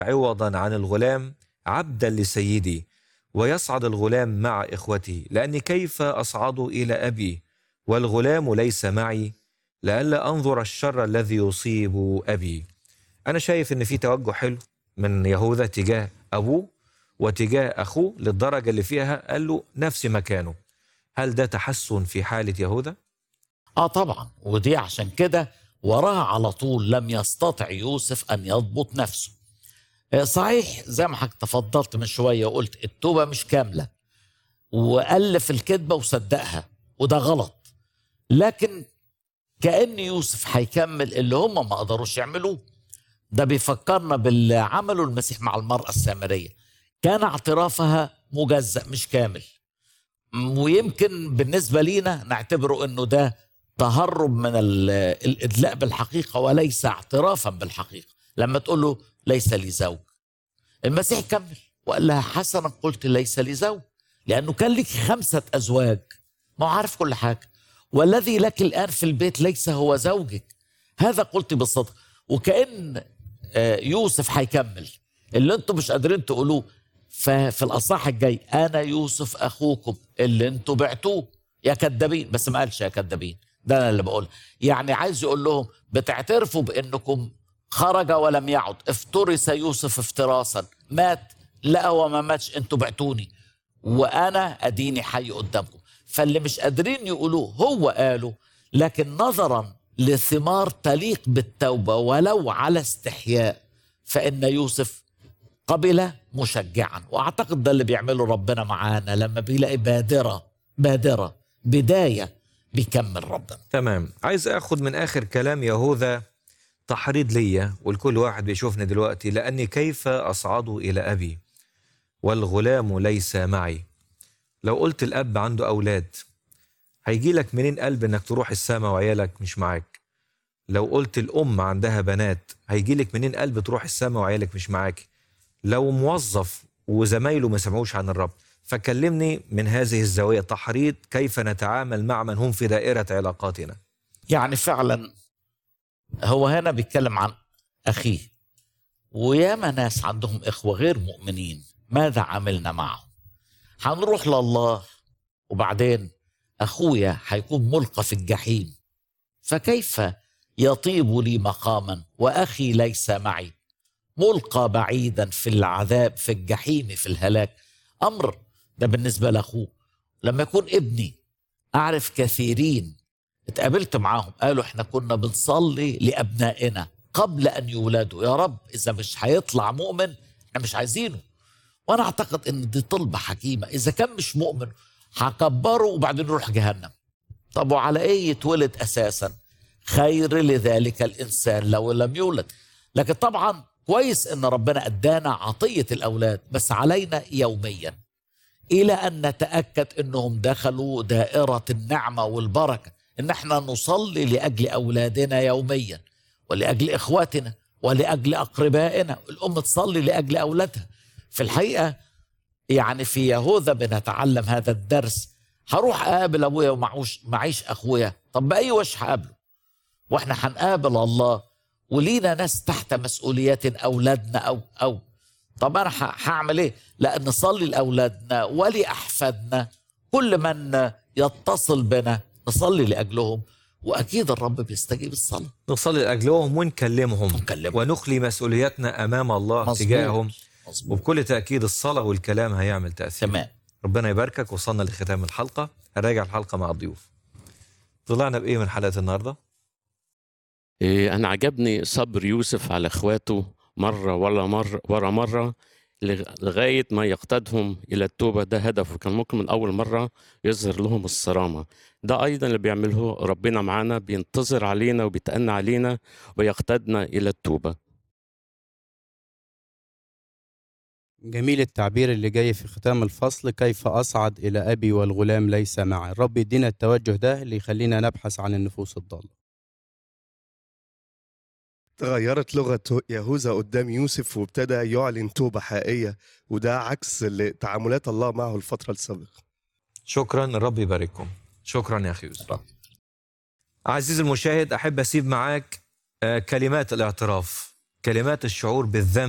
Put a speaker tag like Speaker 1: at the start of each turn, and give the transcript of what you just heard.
Speaker 1: عوضا عن الغلام عبدا لسيدي ويصعد الغلام مع إخوته لأني كيف أصعد إلى أبي والغلام ليس معي لئلا أنظر الشر الذي يصيب أبي أنا شايف إن في توجه حلو من يهوذا تجاه أبوه وتجاه أخوه للدرجة اللي فيها قال له نفس مكانه هل ده تحسن في حالة يهوذا؟
Speaker 2: اه طبعا ودي عشان كده وراها على طول لم يستطع يوسف ان يضبط نفسه آه، صحيح زي ما حضرتك تفضلت من شويه وقلت التوبه مش كامله والف الكذبه وصدقها وده غلط لكن كان يوسف هيكمل اللي هم ما قدروش يعملوه ده بيفكرنا باللي عمله المسيح مع المراه السامريه كان اعترافها مجزأ مش كامل ويمكن بالنسبة لينا نعتبره أنه ده تهرب من ال- الإدلاء بالحقيقة وليس اعترافا بالحقيقة لما تقول له ليس لي زوج المسيح كمل وقال لها حسنا قلت ليس لي زوج لأنه كان لك خمسة أزواج ما هو عارف كل حاجة والذي لك الآن في البيت ليس هو زوجك هذا قلت بالصدق وكأن آه، يوسف هيكمل اللي انتم مش قادرين تقولوه ففي الاصح الجاي انا يوسف اخوكم اللي انتم بعتوه يا كدابين بس ما قالش يا كدابين ده انا اللي بقول يعني عايز يقول لهم بتعترفوا بانكم خرج ولم يعد افترس يوسف افتراسا مات لا هو ما ماتش انتوا بعتوني وانا اديني حي قدامكم فاللي مش قادرين يقولوه هو قالوا لكن نظرا لثمار تليق بالتوبه ولو على استحياء فان يوسف قبل مشجعا واعتقد ده اللي بيعمله ربنا معانا لما بيلاقي بادره بادره بدايه بيكمل ربنا
Speaker 1: تمام عايز اخد من اخر كلام يهوذا تحريض ليا ولكل واحد بيشوفني دلوقتي لاني كيف اصعد الى ابي والغلام ليس معي لو قلت الاب عنده اولاد هيجي لك منين قلب انك تروح السما وعيالك مش معاك لو قلت الام عندها بنات هيجي لك منين قلب تروح السما وعيالك مش معاك لو موظف وزمايله ما سمعوش عن الرب فكلمني من هذه الزاويه تحريض كيف نتعامل مع من هم في دائره علاقاتنا
Speaker 2: يعني فعلا هو هنا بيتكلم عن اخيه وياما ناس عندهم اخوه غير مؤمنين ماذا عملنا معهم هنروح لله وبعدين اخويا هيكون ملقى في الجحيم فكيف يطيب لي مقاما واخي ليس معي ملقى بعيدا في العذاب في الجحيم في الهلاك امر ده بالنسبه لاخوه لما يكون ابني اعرف كثيرين اتقابلت معاهم قالوا احنا كنا بنصلي لابنائنا قبل ان يولدوا يا رب اذا مش هيطلع مؤمن احنا مش عايزينه وانا اعتقد ان دي طلبه حكيمه اذا كان مش مؤمن هكبره وبعدين يروح جهنم طب وعلى ايه يتولد اساسا خير لذلك الانسان لو لم يولد لكن طبعا كويس ان ربنا ادانا عطيه الاولاد بس علينا يوميا الى ان نتاكد انهم دخلوا دائره النعمه والبركه ان احنا نصلي لاجل اولادنا يوميا ولاجل اخواتنا ولاجل اقربائنا الام تصلي لاجل اولادها في الحقيقه يعني في يهوذا بنتعلم هذا الدرس هروح اقابل ابويا ومعوش معيش اخويا طب باي وجه هقابله واحنا هنقابل الله ولينا ناس تحت مسؤوليات اولادنا او او طب انا ه- هعمل ايه؟ لا نصلي لاولادنا ولاحفادنا كل من يتصل بنا نصلي لاجلهم واكيد الرب بيستجيب الصلاه
Speaker 1: نصلي لاجلهم ونكلمهم
Speaker 2: ونكلمهم.
Speaker 1: ونخلي مسؤولياتنا امام الله
Speaker 2: مظبوط.
Speaker 1: تجاههم
Speaker 2: مظبوط
Speaker 1: وبكل تاكيد الصلاه والكلام هيعمل تاثير
Speaker 2: تمام
Speaker 1: ربنا يباركك وصلنا لختام الحلقه هنراجع الحلقه مع الضيوف طلعنا بايه من حلقه النهارده
Speaker 3: إيه، أنا عجبني صبر يوسف على إخواته مرة ولا مرة ورا مرة لغ- لغاية ما يقتادهم إلى التوبة ده هدفه كان ممكن من أول مرة يظهر لهم الصرامة ده أيضا اللي بيعمله ربنا معانا بينتظر علينا وبيتأنى علينا ويقتادنا إلى التوبة
Speaker 4: جميل التعبير اللي جاي في ختام الفصل كيف أصعد إلى أبي والغلام ليس معي الرب يدينا التوجه ده اللي يخلينا نبحث عن النفوس الضالة
Speaker 5: تغيرت لغة يهوذا قدام يوسف وابتدى يعلن توبة حقيقية وده عكس اللي- تعاملات الله معه الفترة السابقة
Speaker 1: شكرا الرب يبارككم شكرا يا اخي يوسف عزيزي المشاهد احب اسيب معاك آه، كلمات الاعتراف كلمات الشعور بالذنب